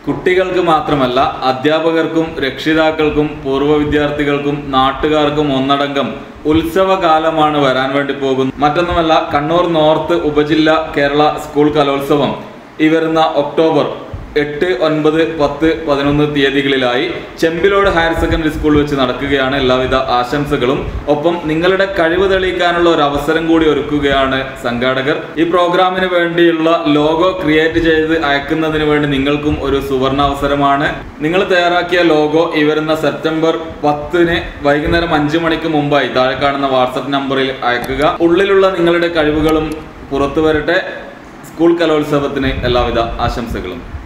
കുട്ടികൾക്ക് മാത്രമല്ല അധ്യാപകർക്കും രക്ഷിതാക്കൾക്കും പൂർവ്വ വിദ്യാർത്ഥികൾക്കും നാട്ടുകാർക്കും ഒന്നടങ്കം ഉത്സവകാലമാണ് വരാൻ വേണ്ടി പോകുന്നത് മറ്റൊന്നുമല്ല കണ്ണൂർ നോർത്ത് ഉപജില്ല കേരള സ്കൂൾ കലോത്സവം ഈ വരുന്ന ഒക്ടോബർ എട്ട് ഒൻപത് പത്ത് പതിനൊന്ന് തീയതികളിലായി ചെമ്പിലോട് ഹയർ സെക്കൻഡറി സ്കൂൾ വെച്ച് നടക്കുകയാണ് എല്ലാവിധ ആശംസകളും ഒപ്പം നിങ്ങളുടെ കഴിവ് തെളിയിക്കാനുള്ള ഒരു അവസരം കൂടി ഒരുക്കുകയാണ് സംഘാടകർ ഈ പ്രോഗ്രാമിന് വേണ്ടിയുള്ള ലോഗോ ക്രിയേറ്റ് ചെയ്ത് അയക്കുന്നതിന് വേണ്ടി നിങ്ങൾക്കും ഒരു സുവർണ അവസരമാണ് നിങ്ങൾ തയ്യാറാക്കിയ ലോഗോ ഈ വരുന്ന സെപ്റ്റംബർ പത്തിന് വൈകുന്നേരം അഞ്ചു മണിക്ക് മുമ്പായി താഴെ കാണുന്ന വാട്സപ്പ് നമ്പറിൽ അയക്കുക ഉള്ളിലുള്ള നിങ്ങളുടെ കഴിവുകളും പുറത്തു വരട്ടെ സ്കൂൾ കലോത്സവത്തിന് എല്ലാവിധ ആശംസകളും